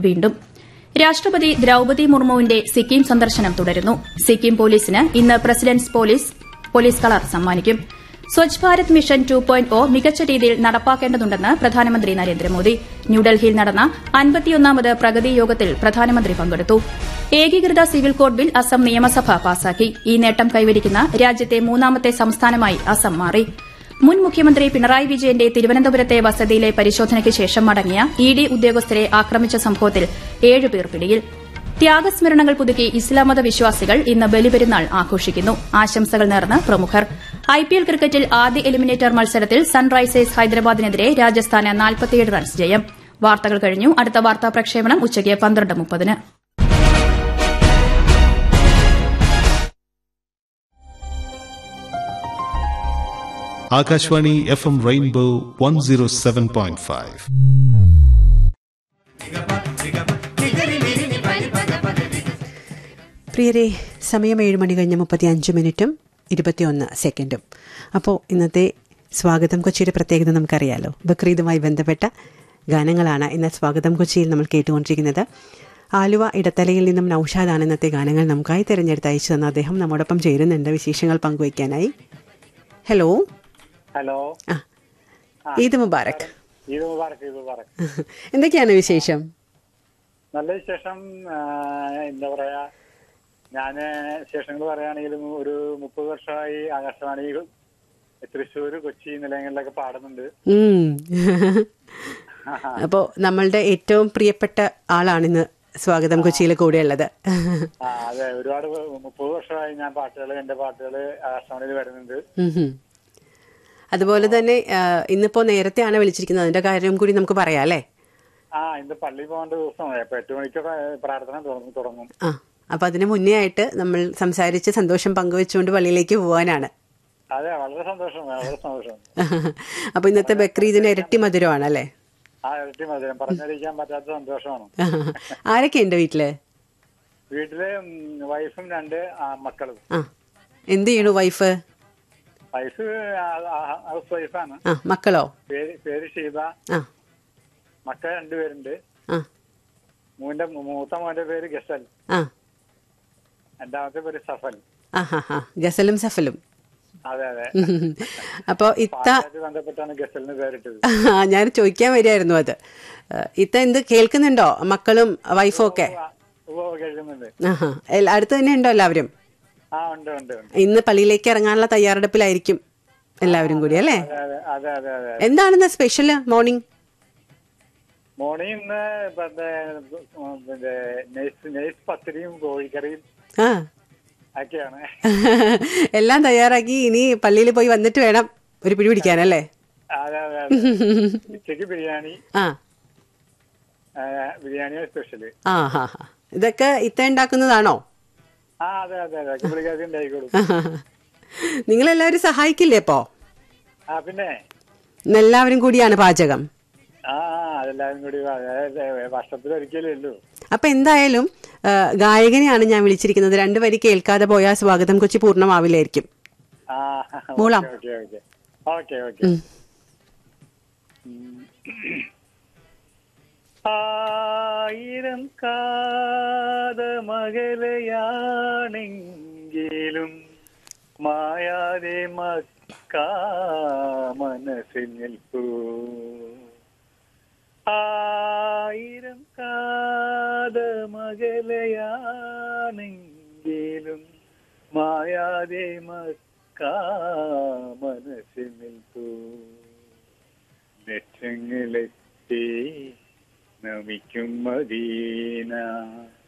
വീണ്ടും രാഷ്ട്രപതി ദ്രൌപതി മുർമുവിന്റെ സിക്കിം സന്ദർശനം തുടരുന്നു സിക്കിം പോലീസിന് ഇന്ന് പ്രസിഡന്റ്സ് പോലീസ് പോലീസ് കളർ സമ്മാനിക്കും Swachh Bharat mission two point oh മികച്ച രീതിയിൽ നടപ്പാക്കേണ്ടതുണ്ടെന്ന് പ്രധാനമന്ത്രി നരേന്ദ്രമോദി ന്യൂഡൽഹിയിൽ നടന്ന അൻപത്തിയൊന്നാമത് പ്രഗതി യോഗത്തിൽ പ്രധാനമന്ത്രി പങ്കെടുത്തു ഏകീകൃത സിവിൽ കോഡ് ബിൽ അസം നിയമസഭ പാസാക്കി ഈ നേട്ടം കൈവരിക്കുന്ന രാജ്യത്തെ മൂന്നാമത്തെ സംസ്ഥാനമായി അസം മാറി മുൻ മുഖ്യമന്ത്രി പിണറായി വിജയന്റെ തിരുവനന്തപുരത്തെ വസതിയിലെ പരിശോധനയ്ക്ക് ശേഷം മടങ്ങിയ ഇ ഡി ഉദ്യോഗസ്ഥരെ ആക്രമിച്ച സംഭവത്തിൽ ഏഴുപേർ പിടിയിൽ ത്യാഗസ്മരണങ്ങൾ പുതുക്കി ഇസ്ലാം മത വിശ്വാസികൾ ഇന്ന് ബലിപെരുന്നാൾ ആഘോഷിക്കുന്നു ആശംസകൾ നേർന്ന് പ്രമുഖർ ഐപിഎൽ ക്രിക്കറ്റിൽ ആദ്യ എലിമിനേറ്റർ മത്സരത്തിൽ സൺറൈസേഴ്സ് ഹൈദരാബാദിനെതിരെ രാജസ്ഥാന് നാൽപ്പത്തിയേഴ് റൺസ് ജയം വാർത്തകൾ കഴിഞ്ഞു അടുത്ത വാർത്താ പ്രക്ഷേപണം ഉച്ചയ്ക്ക് പന്ത്രണ്ട് മുപ്പതിന് Akashvani F M rainbow one zero seven point five പ്രിയരെ സമയം ഏഴ് മണി കഴിഞ്ഞ് മുപ്പത്തി അഞ്ച് മിനിറ്റും ഇരുപത്തിയൊന്ന് സെക്കൻഡും അപ്പോൾ ഇന്നത്തെ സ്വാഗതം കൊച്ചിയുടെ പ്രത്യേകത നമുക്കറിയാലോ ബക്രീദുമായി ബന്ധപ്പെട്ട ഗാനങ്ങളാണ് ഇന്ന് സ്വാഗതം കൊച്ചിയിൽ നമ്മൾ കേട്ടുകൊണ്ടിരിക്കുന്നത് ആലുവ ഇടത്തലയിൽ നിന്നും നൌഷാദാണ് ഇന്നത്തെ ഗാനങ്ങൾ നമുക്കായി തിരഞ്ഞെടുത്ത് അയച്ചു തന്ന അദ്ദേഹം നമ്മോടൊപ്പം ചേരുന്നുണ്ട് വിശേഷങ്ങൾ പങ്കുവയ്ക്കാനായി ഹലോ ഹലോ ആ ഈദ് മുബാറക് ഈദ് മുബാറക് ഈദ് മുബാറക് എന്തൊക്കെയാണ് വിശേഷം നല്ല വിശേഷം ആ, എന്താ പറയാ ഞാന് വിശേഷങ്ങൾ പറയുകയാണെങ്കിലും ഒരു മുപ്പത് വർഷമായി ആകാശവാണി തൃശ്ശൂര് കൊച്ചി നിലയങ്ങളിലൊക്കെ പാടുന്നുണ്ട് ഉം. അപ്പോൾ നമ്മളുടെ ഏറ്റവും പ്രിയപ്പെട്ട ആളാണിന്ന് സ്വാഗതം കൊച്ചിയിൽ കൂടെയുള്ളത് ആ അതെ ഒരുപാട് മുപ്പത് വർഷമായി ഞാൻ പാട്ടുകൾ എന്റെ പാട്ടുകൾ ആകാശവാണിയിൽ വരുന്നുണ്ട് ഉം ഹും. അതുപോലെ തന്നെ ആ, ഇന്നിപ്പോ നേരത്തെയാണ് വിളിച്ചിരിക്കുന്നത് അതിന്റെ കാര്യം കൂടി നമുക്ക് പറയാം അല്ലേ ആ ഇന്ന് പള്ളി പോകേണ്ട ദിവസമായി അപ്പൊ എട്ട് മണിക്കൊക്കെ പ്രാർത്ഥന തുടങ്ങും തുടങ്ങും ആ അപ്പൊ അതിന് മുന്നേ ആയിട്ട് നമ്മൾ സംസാരിച്ച് സന്തോഷം പങ്കുവെച്ചുകൊണ്ട് പള്ളിയിലേക്ക് പോകാനാണ് അതെ വളരെ സന്തോഷം വളരെ സന്തോഷം അപ്പൊ ഇന്നത്തെ ബക്രീദിന് ഇരട്ടി മധുരമാണ് അല്ലേ ആ ഇരട്ടി മധുരം പറഞ്ഞറിയിക്കാൻ പറ്റാത്ത സന്തോഷമാണ് ആരൊക്കെ ഉണ്ട് വീട്ടില് വീട്ടില് ഉം, വൈഫും രണ്ട് ആ, മക്കളും ആ എന്ത് ചെയ്യണു വൈഫ് വൈഫ് ഹൗസ് വൈഫാണ് ആ മക്കളോ പേര് പേര് ഷീബ ആ മക്കൾ രണ്ടുപേരുണ്ട് ആ മൂന്റെ മൂത്ത മോന്റെ പേര് ഗസൽ ആ രണ്ടാമത്തെ പേര് സഫൽ ആ ഹാ ഹാ ഗസലും സഫലും അതെ അതെ അപ്പോൾ ഇത്ത പാട്ടുമായിട്ട് ബന്ധപ്പെട്ടാണ് ഗസലിന് പേരിട്ടത് ആ, ഞാൻ ചോദിക്കാൻ വരികയായിരുന്നു അത് ഏഹ്, ഇത്ത എന്ത് കേൾക്കുന്നുണ്ടോ മക്കളും വൈഫും ഒക്കെ ഓ കേൾക്കുന്നുണ്ട് ആഹാ എൽ- അടുത്ത് തന്നെ ഉണ്ടോ എല്ലാവരും ആ ഉണ്ട് ഉണ്ട് ഉണ്ട് ഇന്ന് പള്ളിയിലേക്ക് ഇറങ്ങാനുള്ള തയ്യാറെടുപ്പിലായിരിക്കും എല്ലാവരും കൂടി അല്ലേ അതെ അതെ അതെ അതെ അതെ എന്താണെന്ന് സ്പെഷ്യല് മോർണിംഗ് മോർണിംഗ് ഇന്ന് പിന്നെ പിന്നെ നെയ്സ് നെയ്സ് പത്തിരിയും കോഴിക്കറിയും ആ ഒക്കെയാണ് എല്ലാം തയ്യാറാക്കി ഇനി പള്ളിയിൽ പോയി വന്നിട്ട് വേണം ഒരു പിടി പിടിക്കാനല്ലേ അതെ അതെ അതെ ഉച്ചക്ക് ബിരിയാണി ആ ആ, ബിരിയാണിയാണ് സ്പെഷ്യല് ആ ഹാ ഹാ ഇതൊക്കെ ഇത്ത ഉണ്ടാക്കുന്നതാണോ ആ അതെ അതെ അതെ പുള്ളിക്കാരി ഉണ്ടായിക്കോളും നിങ്ങളെല്ലാവരും സഹായിക്കില്ലേ ഇപ്പോ ആ പിന്നെ ഇന്ന് എല്ലാവരും കൂടിയാണ് പാചകം ആ ആ, അതെല്ലാരും കൂടി അതായത് വർഷത്തിലൊരിക്കലേ ഉള്ളൂ അപ്പൊ എന്തായാലും ആ, ഗായകനെയാണ് ഞാൻ വിളിച്ചിരിക്കുന്നത് രണ്ടു വരി കേൾക്കാതെ പോയാൽ സ്വാഗതം കൊച്ചി പൂർണ്ണമാവില്ലായിരിക്കും ആ മൂളാം. ഓക്കെ ഓക്കെ ഓക്കെ ഓക്കെ ഉം. ആയിരം കാതമകലയാണെങ്കിലും മായാതെ മക്കാ മനസ്സിൽ നിൽപ്പൂ ആയിരം കാതമകലയാണെങ്കിലും മായാതെ മക്കാ മനസ്സിൽ നിൽപ്പൂ ലക്ഷങ്ങളെത്തി നമിക്കും മദീന